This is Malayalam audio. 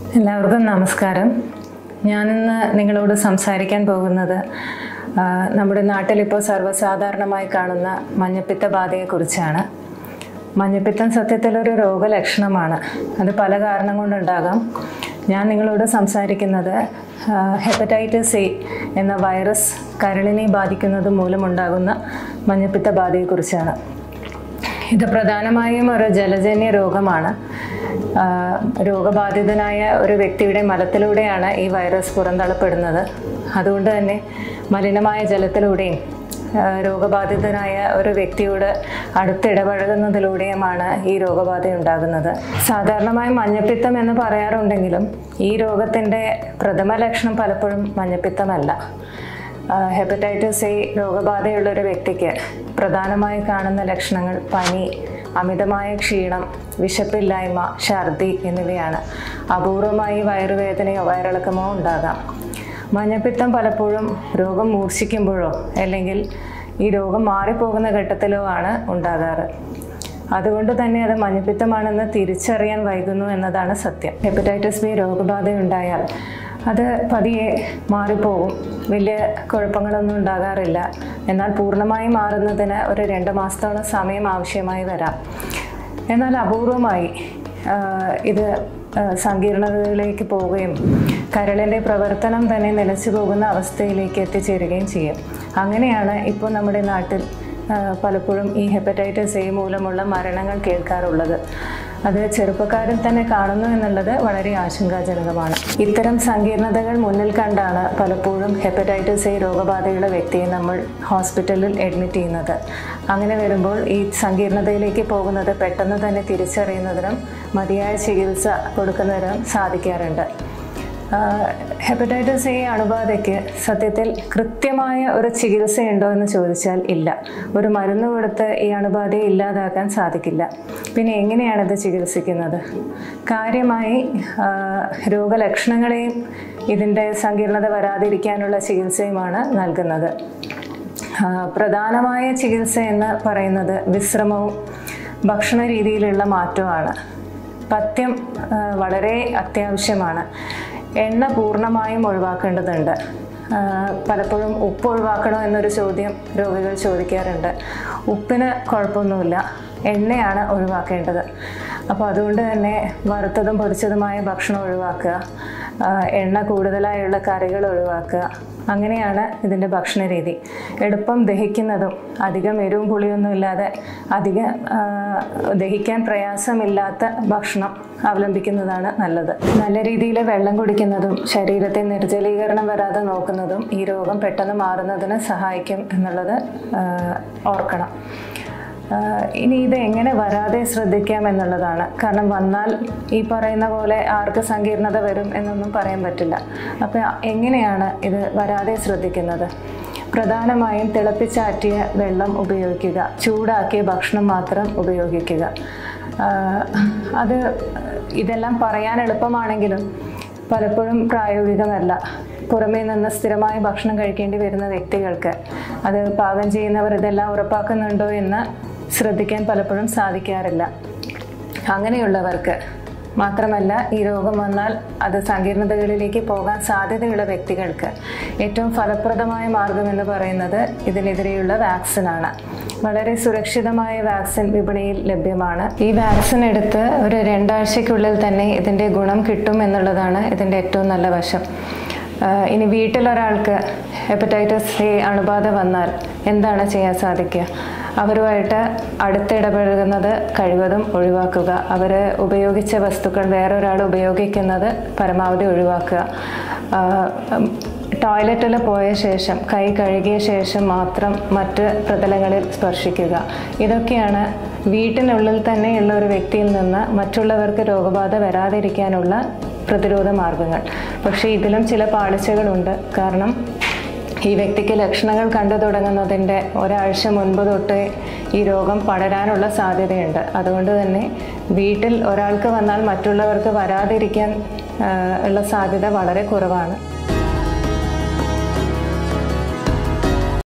എല്ലാവർക്കും നമസ്കാരം ഞാനിന്ന് നിങ്ങളോട് സംസാരിക്കാൻ പോകുന്നത് ആ, നമ്മുടെ നാട്ടിലിപ്പോൾ സർവ്വസാധാരണമായി കാണുന്ന മഞ്ഞപ്പിത്ത ബാധയെക്കുറിച്ചാണ് മഞ്ഞപ്പിത്തം സത്യത്തിലൊരു രോഗലക്ഷണമാണ് അത് പല കാരണം കൊണ്ടുണ്ടാകാം ഞാൻ നിങ്ങളോട് സംസാരിക്കുന്നത് ഹെപ്പറ്റൈറ്റിസ് എ എന്ന വൈറസ് കരളിനെ ബാധിക്കുന്നത് മൂലമുണ്ടാകുന്ന മഞ്ഞപ്പിത്ത ബാധയെക്കുറിച്ചാണ് ഇത് പ്രധാനമായും ഒരു ജലജന്യ രോഗമാണ് ആ, രോഗബാധിതനായ ഒരു വ്യക്തിയുടെ മലത്തിലൂടെയാണ് ഈ വൈറസ് പുറന്തള്ളപ്പെടുന്നത് അതുകൊണ്ട് തന്നെ മലിനമായ ജലത്തിലൂടെയും ആ, രോഗബാധിതനായ ഒരു വ്യക്തിയോട് അടുത്തിടപഴകുന്നതിലൂടെയുമാണ് ഈ രോഗബാധ ഉണ്ടാകുന്നത് സാധാരണമായി മഞ്ഞപ്പിത്തം എന്ന് പറയാറുണ്ടെങ്കിലും ഈ രോഗത്തിൻ്റെ പ്രഥമ ലക്ഷണം പലപ്പോഴും മഞ്ഞപ്പിത്തമല്ല ഹെപ്പറ്റൈറ്റിസ് എ രോഗബാധയുള്ള ഒരു വ്യക്തിക്ക് പ്രധാനമായി കാണുന്ന ലക്ഷണങ്ങൾ പനി അമിതമായ ക്ഷീണം വിശപ്പില്ലായ്മ ഛർദി എന്നിവയാണ് അപൂർവമായി വയറുവേദനയോ വയറിളക്കമോ ഉണ്ടാകാം മഞ്ഞപ്പിത്തം പലപ്പോഴും രോഗം മൂർച്ഛിക്കുമ്പോഴോ അല്ലെങ്കിൽ ഈ രോഗം മാറിപ്പോകുന്ന ഘട്ടത്തിലോ ആണ് ഉണ്ടാകാറ് അതുകൊണ്ട് തന്നെ അത് മഞ്ഞപ്പിത്തമാണെന്ന് തിരിച്ചറിയാൻ വൈകുന്നു എന്നതാണ് സത്യം ഹെപ്പറ്റൈറ്റിസ് ബി രോഗബാധയുണ്ടായാൽ അത് പതിയെ മാറിപ്പോകും വലിയ കുഴപ്പങ്ങളൊന്നും ഉണ്ടാകാറില്ല എന്നാൽ പൂർണ്ണമായി മാറുന്നതിന് ഒരു രണ്ട് മാസത്തോളം സമയം ആവശ്യമായി വരാം എന്നാൽ അപൂർവമായി ആ, ഇത് ആ, സങ്കീർണതകളിലേക്ക് പോവുകയും കരളിൻ്റെ പ്രവർത്തനം തന്നെ നിലച്ചു പോകുന്ന അവസ്ഥയിലേക്ക് എത്തിച്ചേരുകയും ചെയ്യും അങ്ങനെയാണ് ഇപ്പോൾ നമ്മുടെ നാട്ടിൽ ആ, പലപ്പോഴും ഈ ഹെപ്പറ്റൈറ്റിസ് എ മൂലമുള്ള മരണങ്ങൾ കേൾക്കാറുള്ളത് അത് ചെറുപ്പക്കാരിൽ തന്നെ കാണുന്നു എന്നുള്ളത് വളരെ ആശങ്കാജനകമാണ് ഇത്തരം സങ്കീർണതകൾ മുന്നിൽ കണ്ടാണ് പലപ്പോഴും ഹെപ്പറ്റൈറ്റിസ് എ രോഗബാധയുള്ള വ്യക്തിയെ നമ്മൾ ഹോസ്പിറ്റലിൽ അഡ്മിറ്റ് ചെയ്യുന്നത് അങ്ങനെ വരുമ്പോൾ ഈ സങ്കീർണതയിലേക്ക് പോകുന്നത് പെട്ടെന്ന് തന്നെ തിരിച്ചറിയുന്നതിനും മതിയായ ചികിത്സ കൊടുക്കുന്നതിനും സാധിക്കാറുണ്ട് ഹെപ്പറ്റൈറ്റിസ് എ അണുബാധയ്ക്ക് സത്യത്തിൽ കൃത്യമായ ഒരു ചികിത്സയുണ്ടോ എന്ന് ചോദിച്ചാൽ ഇല്ല ഒരു മരുന്ന് കൊടുത്ത് ഈ അണുബാധയെ ഇല്ലാതാക്കാൻ സാധിക്കില്ല പിന്നെ എങ്ങനെയാണ് ഇത് ചികിത്സിക്കുന്നത് കാര്യമായി ആ, രോഗലക്ഷണങ്ങളെയും ഇതിൻ്റെ സങ്കീർണത വരാതിരിക്കാനുള്ള ചികിത്സയുമാണ് നൽകുന്നത് ആ, പ്രധാനമായ ചികിത്സ എന്ന് പറയുന്നത് വിശ്രമവും ഭക്ഷണ രീതിയിലുള്ള മാറ്റവുമാണ് പഥ്യം ആ, വളരെ അത്യാവശ്യമാണ് എണ്ണ പൂർണ്ണമായും ഒഴിവാക്കേണ്ടതുണ്ട് ആ, പലപ്പോഴും ഉപ്പ് ഒഴിവാക്കണോ എന്നൊരു ചോദ്യം രോഗികൾ ചോദിക്കാറുണ്ട് ഉപ്പിന് കുഴപ്പമൊന്നുമില്ല എണ്ണയാണ് ഒഴിവാക്കേണ്ടത് അപ്പോൾ അതുകൊണ്ട് തന്നെ വറുത്തതും പൊരിച്ചതുമായ ഭക്ഷണം ഒഴിവാക്കുക ആ, എണ്ണ കൂടുതലായുള്ള കറികൾ ഒഴിവാക്കുക അങ്ങനെയാണ് ഇതിൻ്റെ ഭക്ഷണ രീതി എളുപ്പം ദഹിക്കുന്നതും അധികം എരിവും പുളിയൊന്നും ഇല്ലാതെ അധികം ആ, ദഹിക്കാൻ പ്രയാസമില്ലാത്ത ഭക്ഷണം അവലംബിക്കുന്നതാണ് നല്ലത് നല്ല രീതിയിൽ വെള്ളം കുടിക്കുന്നതും ശരീരത്തെ നിർജ്ജലീകരണം വരാതെ നോക്കുന്നതും ഈ രോഗം പെട്ടെന്ന് മാറുന്നതിന് സഹായിക്കും എന്നുള്ളത് ആ, ഓർക്കണം ആഹ് ഇനി ഇത് എങ്ങനെ വരാതെ ശ്രദ്ധിക്കാം എന്നുള്ളതാണ് കാരണം വന്നാൽ ഈ പറയുന്ന പോലെ ആർക്ക് സങ്കീർണത വരും എന്നൊന്നും പറയാൻ പറ്റില്ല അപ്പോൾ എങ്ങനെയാണ് ഇത് വരാതെ ശ്രദ്ധിക്കുന്നത് പ്രധാനമായും തിളപ്പിച്ചാറ്റിയ വെള്ളം ഉപയോഗിക്കുക ചൂടാക്കിയ ഭക്ഷണം മാത്രം ഉപയോഗിക്കുക ആഹ് അത് ഇതെല്ലാം പറയാൻ എളുപ്പമാണെങ്കിലും പലപ്പോഴും പ്രായോഗികമല്ല പുറമേ നിന്ന് സ്ഥിരമായി ഭക്ഷണം കഴിക്കേണ്ടി വരുന്ന വ്യക്തികൾക്ക് അത് പാകം ചെയ്യുന്നവർ ഇതെല്ലാം ഉറപ്പാക്കുന്നുണ്ടോ എന്ന് ശ്രദ്ധിക്കാൻ പലപ്പോഴും സാധിക്കാറില്ല അങ്ങനെയുള്ളവർക്ക് മാത്രമല്ല ഈ രോഗം വന്നാൽ അത് സങ്കീർണതകളിലേക്ക് പോകാൻ സാധ്യതയുള്ള വ്യക്തികൾക്ക് ഏറ്റവും ഫലപ്രദമായ മാർഗം എന്ന് പറയുന്നത് ഇതിനെതിരെയുള്ള വാക്സിനാണ് വളരെ സുരക്ഷിതമായ വാക്സിൻ വിപണിയിൽ ലഭ്യമാണ് ഈ വാക്സിൻ എടുത്ത് ഒരു രണ്ടാഴ്ചയ്ക്കുള്ളിൽ തന്നെ ഇതിൻ്റെ ഗുണം കിട്ടും എന്നുള്ളതാണ് ഇതിൻ്റെ ഏറ്റവും നല്ല വശം ആഹ് ഇനി വീട്ടിലൊരാൾക്ക് ഹെപ്പറ്റൈറ്റിസ് എ അണുബാധ വന്നാൽ എന്താണ് ചെയ്യാൻ സാധിക്കുക അവരുമായിട്ട് അടുത്തിടപഴകുന്നത് കഴിവതും ഒഴിവാക്കുക അവർ ഉപയോഗിച്ച വസ്തുക്കൾ വേറൊരാൾ ഉപയോഗിക്കുന്നത് പരമാവധി ഒഴിവാക്കുക ആഹ് ടോയ്ലറ്റിൽ പോയ ശേഷം കൈ കഴുകിയ ശേഷം മാത്രം മറ്റ് പ്രതലങ്ങളിൽ സ്പർശിക്കുക ഇതൊക്കെയാണ് വീട്ടിനുള്ളിൽ തന്നെയുള്ള ഒരു വ്യക്തിയിൽ നിന്ന് മറ്റുള്ളവർക്ക് രോഗബാധ വരാതിരിക്കാനുള്ള പ്രതിരോധ മാർഗങ്ങൾ പക്ഷേ ഇതിലും ചില പാളിച്ചകളുണ്ട് കാരണം ഈ വ്യക്തിക്ക് ലക്ഷണങ്ങൾ കണ്ടു തുടങ്ങുന്നതിൻ്റെ ഒരാഴ്ച മുൻപ് തൊട്ടേ ഈ രോഗം പടരാനുള്ള സാധ്യതയുണ്ട് അതുകൊണ്ട് തന്നെ വീട്ടിൽ ഒരാൾക്ക് വന്നാൽ മറ്റുള്ളവർക്ക് വരാതിരിക്കാൻ ആ, ഉള്ള സാധ്യത വളരെ കുറവാണ്